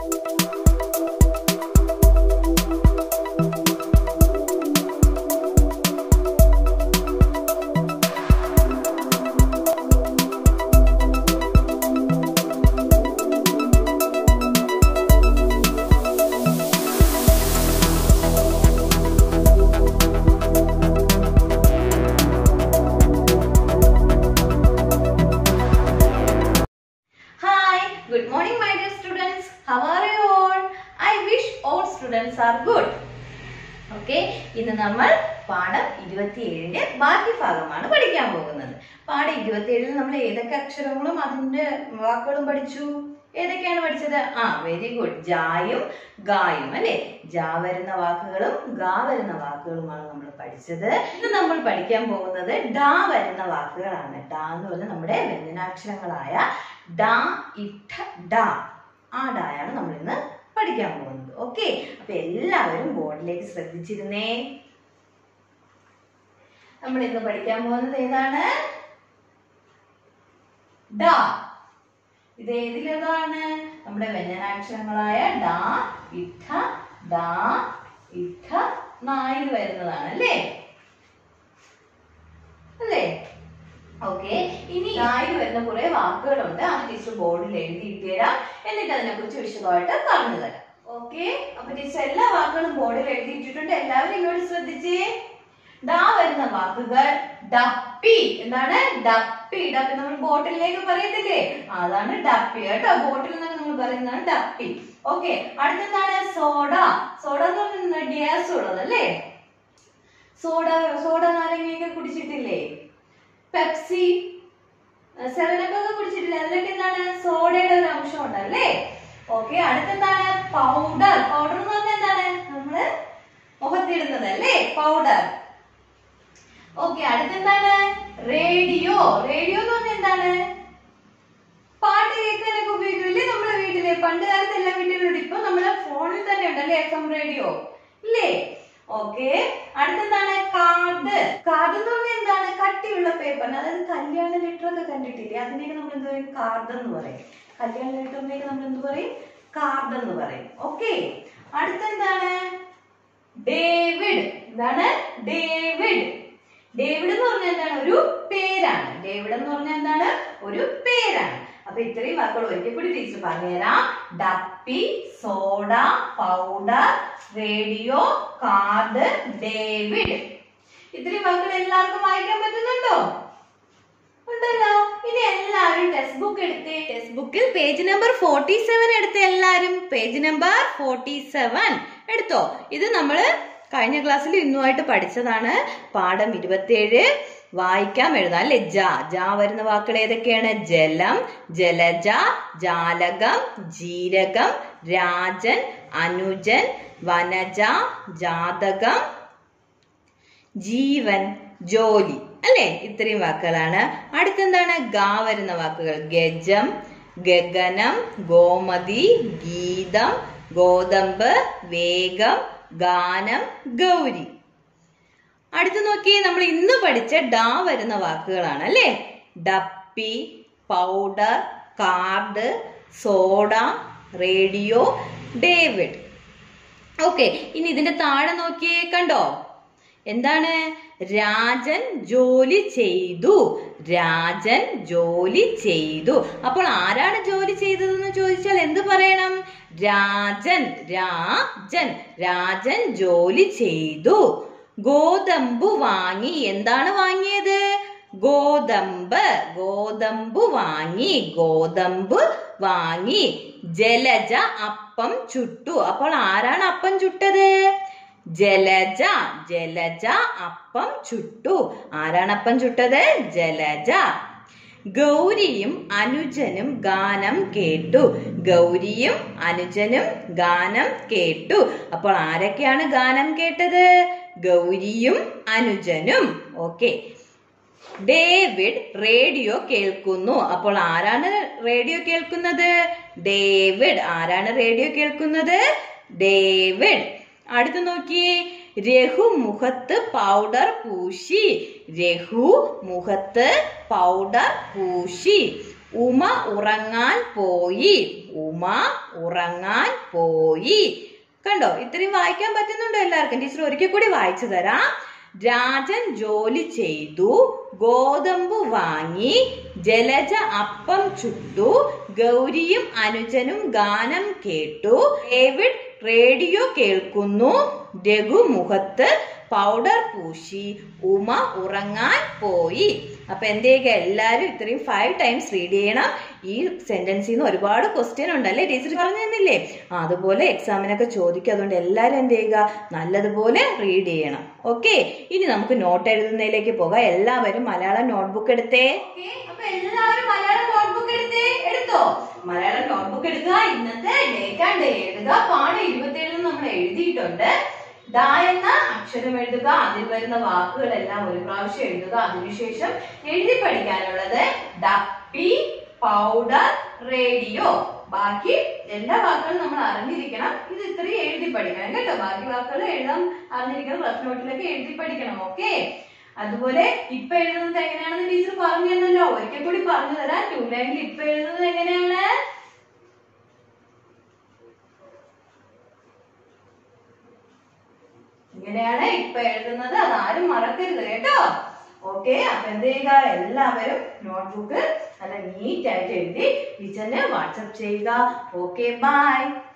Hi, good morning my dear students. How are you all? I wish all students are good. Okay ഇന്ന് നമ്മൾ പാഠം ഇരുപത്തിയേഴിന്റെ ബാക്കി ഭാഗമാണ് പഠിക്കാൻ പോകുന്നത് പാഠം ഇരുപത്തിയേഴിൽ നമ്മൾ ഏതൊക്കെ അക്ഷരങ്ങളും അതിന്റെ വാക്കുകളും പഠിച്ചു ഏതൊക്കെയാണ് പഠിച്ചത് ആ വെരി ഗുഡ് ജായും ഗായും അല്ലെ ജാ വരുന്ന വാക്കുകളും ഗാ വരുന്ന വാക്കുകളുമാണ് നമ്മൾ പഠിച്ചത് ഇന്ന് നമ്മൾ പഠിക്കാൻ പോകുന്നത് ഡാ വരുന്ന വാക്കുകളാണ് ഡാ എന്ന് പറഞ്ഞാൽ നമ്മുടെ വ്യഞ്ജനാക്ഷരങ്ങളായ ഡാ ഇട്ട ഡാ ആ ഡായാണ് നമ്മൾ ഇന്ന് പഠിക്കാൻ പോകുന്നത് ഓക്കെ അപ്പൊ എല്ലാവരും ബോർഡിലേക്ക് ശ്രദ്ധിച്ചിരുന്നേ നമ്മൾ ഇന്ന് പഠിക്കാൻ പോകുന്നത് ഏതാണ് ഡാ ഇത് ഏതിലേതാണ് നമ്മുടെ വ്യഞ്ജനാക്ഷരങ്ങളായ ഡാ ഇട്ട ഡാ ഇട്ട നായിൽ വരുന്നതാണ് അല്ലേ അല്ലേ ഓക്കെ ഇനി ആയി വരുന്ന കുറെ വാക്കുകളുണ്ട് അത് ടീച്ചർ ബോർഡിൽ എഴുതിയിട്ട് തരാം എന്നിട്ട് അതിനെ കുറിച്ച് വിശദമായിട്ട് പറഞ്ഞു തരാം ഓക്കെ അപ്പൊ ടീച്ചർ എല്ലാ വാക്കുകളും ബോർഡിൽ എഴുതിയിട്ടിട്ടുണ്ട് എല്ലാവരും ഇങ്ങോട്ട് ശ്രദ്ധിച്ചേ ഡാ വരുന്ന വാക്കുകൾ ഡപ്പി എന്താണ് ഡപ്പി ഡപ്പി നമ്മൾ ബോട്ടിലേക്ക് പറയത്തില്ലേ അതാണ് ഡപ്പി കേട്ടോ ബോട്ടിൽ നിന്ന് നമ്മൾ പറയുന്നതാണ് ഡപ്പി ഓക്കെ അടുത്തെന്താണ് സോഡ സോഡ എന്ന് പറഞ്ഞാൽ ഗ്യാസ് ഉള്ളത് അല്ലേ സോഡ സോഡ നാരങ്ങയൊക്കെ കുടിച്ചിട്ടില്ലേ പെപ്സി സെവനപ്പ് ഒക്കെ കുടിച്ചിട്ടില്ലേ അതിലൊക്കെ എന്താണ് സോഡയുടെ ഒരു അംശം ഉണ്ടല്ലേ ഓക്കെ അടുത്തെന്താണ് പൗഡർ പൗഡർ എന്ന് പറഞ്ഞാൽ എന്താണ് നമ്മള് മുഖത്തിടുന്നത് അല്ലേ പൗഡർ ഓക്കെ അടുത്തെന്താണ് റേഡിയോ റേഡിയോ എന്ന് പറഞ്ഞാൽ എന്താണ് പാട്ട് കേൾക്കാനൊക്കെ ഉപയോഗിക്കില്ലേ നമ്മുടെ വീട്ടില് പണ്ട് കാലത്ത് എല്ലാ വീട്ടിലും ഇപ്പൊ നമ്മുടെ ഫോണിൽ തന്നെ ഉണ്ടല്ലേ എഫ് എം റേഡിയോ ഇല്ലേ ഓക്കെ അടുത്തെന്താണ് കാർഡ് കാർഡ് എന്ന് പറഞ്ഞാൽ എന്താണ് കട്ടിയുള്ള പേപ്പർ അതായത് കല്യാണ ലെറ്റർ ഒക്കെ കണ്ടിട്ടില്ലേ അതിനെയൊക്കെ നമ്മൾ എന്ത് പറയും കാർഡ് എന്ന് പറയും കല്യാണ ലെറ്ററിനെയൊക്കെ നമ്മൾ എന്ത് പറയും കാർഡ് എന്ന് പറയും ഓക്കെ അടുത്തെന്താണ് ഡേവിഡ് എന്താണ് ഡേവിഡ് ഡേവിഡ് എന്ന് പറഞ്ഞാൽ എന്താണ് ഒരു പേരാണ് ഡേവിഡ് എന്ന് പറഞ്ഞാൽ എന്താണ് ഒരു പേരാണ് അപ്പൊ ഇത്രയും വാക്കുകൾ ഒരിക്കൽ കൂടി ടീച്ചർ പറഞ്ഞുതരാം ഡപ്പി soda powder radio card David ഇത്രയും വാക്കുകൾ എല്ലാവർക്കും വായിക്കാൻ പറ്റുന്നുണ്ടോ ഉണ്ടല്ലോ ഇനി എല്ലാവരും ടെക്സ്റ്റ് ബുക്ക് എടുത്തേ ടെക്സ്റ്റ് ബുക്കിൽ പേജ് നമ്പർ ഫോർട്ടി സെവൻ എടുത്ത എല്ലാരും പേജ് നമ്പർ ഫോർട്ടി സെവൻ എടുത്തോ ഇത് നമ്മള് കഴിഞ്ഞ ക്ലാസ്സിൽ ഇന്നുമായിട്ട് പഠിച്ചതാണ് പാഠം ഇരുപത്തിയേഴ് വായിക്കാം എഴുതാം അല്ലെ ജ ജ വരുന്ന വാക്കുകൾ ഏതൊക്കെയാണ് ജലം ജലജ ജാലകം ജീരകം രാജൻ അനുജൻ വനജ ജാതകം ജീവൻ ജോലി അല്ലെ ഇത്രയും വാക്കുകളാണ് അടുത്തെന്താണ് ഗാ വരുന്ന വാക്കുകൾ ഗജം ഗഗനം ഗോമതി ഗീതം ഗോതമ്പ് വേഗം ഗാനം ഗൗരി അടുത്ത് നോക്കിയേ നമ്മൾ ഇന്ന് പഠിച്ച ഡാ വരുന്ന വാക്കുകളാണ് അല്ലേ ഡപ്പി powder card soda radio David okay ഇനി ഇതിന്റെ താഴെ നോക്കിയേ കണ്ടോ എന്താണ് രാജൻ ജോലി ചെയ്തു രാജൻ ജോലി ചെയ്തു അപ്പോൾ ആരാണ് ജോലി ചെയ്തതെന്ന് ചോദിച്ചാൽ എന്ത് പറയണം രാജൻ രാജൻ രാജൻ ജോലി ചെയ്തു ഗോതമ്പ് വാങ്ങി എന്താണ് വാങ്ങിയത് ഗോതമ്പ് ഗോതമ്പ് വാങ്ങി ഗോതമ്പ് വാങ്ങി ജലജ അപ്പം ചുട്ടു അപ്പോൾ ആരാണ് അപ്പം ചുട്ടത് ജലജ ജലജ അപ്പം ചുട്ടു ആരാണ് അപ്പം ചുട്ടത് ജലജ ഗൗരിയും അനുജനും ഗാനം കേട്ടു ഗൗരിയും അനുജനും ഗാനം കേട്ടു അപ്പോൾ ആരൊക്കെയാണ് ഗാനം കേട്ടത് ഗൗരിയും അനുജനും ഓക്കെ ഡേവിഡ് റേഡിയോ കേൾക്കുന്നു അപ്പോൾ ആരാണ് റേഡിയോ കേൾക്കുന്നത് ഡേവിഡ് ആരാണ് റേഡിയോ കേൾക്കുന്നത് ഡേവിഡ് അടുത്ത് നോക്കിയേ രഘു മുഖത്ത് പൗഡർ പൂശി രഘു മുഖത്ത് പൗഡർ പൂശി ഉമ ഉറങ്ങാൻ പോയി ഉമ ഉറങ്ങാൻ പോയി കണ്ടോ ഇത്രയും വായിക്കാൻ പറ്റുന്നുണ്ടോ എല്ലാവർക്കും ടീച്ചർ ഒരിക്കൽ കൂടി വായിച്ചു തരാം രാജൻ ജോലി ചെയ്തു ഗോതമ്പ് വാങ്ങി ജലജ അപ്പം ചുട്ടു ഗൗരിയും അനുജനും ഗാനം കേട്ടു ഡേവിഡ് റേഡിയോ കേൾക്കുന്നു രഘു മുഖത്ത് പൗഡർ പൂശി ഉമ ഉറങ്ങാൻ പോയി അപ്പൊ എന്ത് ചെയ്യുക എല്ലാരും ഇത്രയും ഫൈവ് ടൈംസ് റീഡ് ചെയ്യണം ഈ സെന്റൻസിൽ നിന്ന് ഒരുപാട് ക്വസ്റ്റ്യൻ ഉണ്ടല്ലേ ടീച്ചർ പറഞ്ഞു തന്നില്ലേ ആ, അതുപോലെ എക്സാമിനൊക്കെ ചോദിക്കും അതുകൊണ്ട് എല്ലാരും എന്ത് ചെയ്യുക നല്ലതുപോലെ റീഡ് ചെയ്യണം ഓക്കെ ഇനി നമുക്ക് നോട്ട് എഴുതുന്നതിലേക്ക് പോകാം എല്ലാവരും മലയാളം നോട്ട്ബുക്ക് എടുത്തേ അപ്പൊ എല്ലാവരും മലയാളം നോട്ട്ബുക്ക് എടുത്തേ എടുത്തോ മലയാളം നോട്ട്ബുക്ക് എടുക്കുക ഇന്നത്തെ ഡേറ്റ് ആൻഡ് ഡേ എഴുതുക പാഠം ഇരുപത്തിയേഴ് നമ്മൾ എഴുതിയിട്ടുണ്ട് ഡ എന്ന അക്ഷരം എഴുതുക അതിൽ വരുന്ന വാക്കുകളെല്ലാം ഒരു പ്രാവശ്യം എഴുതുക അതിനുശേഷം എഴുതി പഠിക്കാനുള്ളത് ഡപ്പി പൗഡർ റേഡിയോ ബാക്കി എല്ലാ വാക്കുകളും നമ്മൾ അറിഞ്ഞിരിക്കണം ഇത് ഇത്രയും എഴുതി പഠിക്കണം കേട്ടോ ബാക്കി വാക്കുകൾ എഴുതാൻ അറിഞ്ഞിരിക്കണം റഫ് നോട്ടിലൊക്കെ എഴുതി പഠിക്കണം ഓക്കെ അതുപോലെ ഇപ്പൊ എഴുതുന്നത് എങ്ങനെയാണെന്ന് ടീച്ചർ പറഞ്ഞു തന്നല്ലോ ഒരിക്കൽ കൂടി പറഞ്ഞു തരാം ടു ലൈനിൽ ഇപ്പൊ എഴുതുന്നത് എങ്ങനെയാണ് ഇങ്ങനെയാണ് ഇപ്പൊ എഴുതുന്നത് അത് ആരും മറക്കരുത് കേട്ടോ ഓക്കെ അപ്പൊ എന്ത് ചെയ്യുക എല്ലാവരും നോട്ട്ബുക്ക് നല്ല നീറ്റ് ആയിട്ട് എഴുതി ടീച്ചറിന് വാട്സപ്പ് ചെയ്യുക ഓക്കെ ബൈ